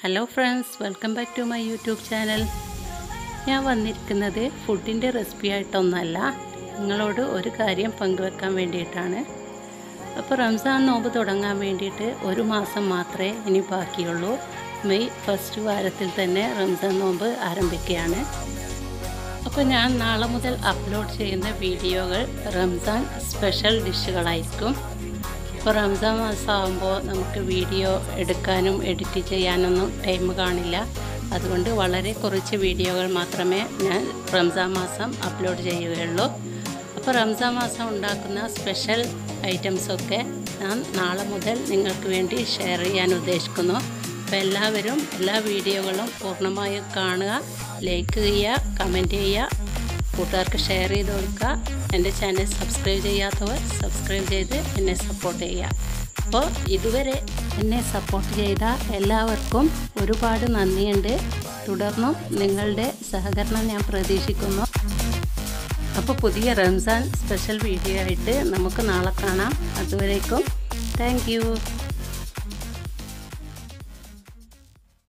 hello friends welcome back to my YouTube channel ഞാൻ വന്നിരിക്കുന്നത് ഫുഡിൻ്റെ റെസിപ്പി ആയിട്ടൊന്നല്ല നിങ്ങളോട് ഒരു കാര്യം പങ്കുവെക്കാൻ വേണ്ടിയിട്ടാണ് അപ്പോൾ റംസാൻ നോമ്പ് തുടങ്ങാൻ വേണ്ടിയിട്ട് ഒരു മാസം മാത്രമേ ഇനി ബാക്കിയുള്ളൂ മെയ് ഫസ്റ്റ് വാരത്തിൽ തന്നെ റംസാൻ നോമ്പ് ആരംഭിക്കുകയാണ് അപ്പോൾ ഞാൻ നാളെ മുതൽ അപ്ലോഡ് ചെയ്യുന്ന വീഡിയോകൾ റംസാൻ സ്പെഷ്യൽ ഡിഷുകളായിരിക്കും ഇപ്പോൾ റംസാൻ മാസം ആകുമ്പോൾ നമുക്ക് വീഡിയോ എടുക്കാനും എഡിറ്റ് ചെയ്യാനൊന്നും ടൈം കാണില്ല അതുകൊണ്ട് വളരെ കുറച്ച് വീഡിയോകൾ മാത്രമേ ഞാൻ റംസാൻ മാസം അപ്ലോഡ് ചെയ്യുകയുള്ളൂ അപ്പോൾ റംസാൻ മാസം ഉണ്ടാക്കുന്ന സ്പെഷ്യൽ ഐറ്റംസൊക്കെ ഞാൻ നാളെ മുതൽ നിങ്ങൾക്ക് വേണ്ടി ഷെയർ ചെയ്യാൻ ഉദ്ദേശിക്കുന്നു അപ്പോൾ എല്ലാവരും എല്ലാ വീഡിയോകളും പൂർണ്ണമായും കാണുക ലൈക്ക് ചെയ്യുക കമൻറ്റ് ചെയ്യുക കൂട്ടുകാർക്ക് ഷെയർ ചെയ്ത് കൊടുക്കുക എൻ്റെ ചാനൽ സബ്സ്ക്രൈബ് ചെയ്യാത്തവർ സബ്സ്ക്രൈബ് ചെയ്ത് എന്നെ സപ്പോർട്ട് ചെയ്യുക അപ്പോൾ ഇതുവരെ എന്നെ സപ്പോർട്ട് ചെയ്ത എല്ലാവർക്കും ഒരുപാട് നന്ദിയുണ്ട് തുടർന്നും നിങ്ങളുടെ സഹകരണം ഞാൻ പ്രതീക്ഷിക്കുന്നു അപ്പോൾ പുതിയ റംസാൻ സ്പെഷ്യൽ വീഡിയോ ആയിട്ട് നമുക്ക് നാളെ കാണാം അതുവരേക്കും താങ്ക്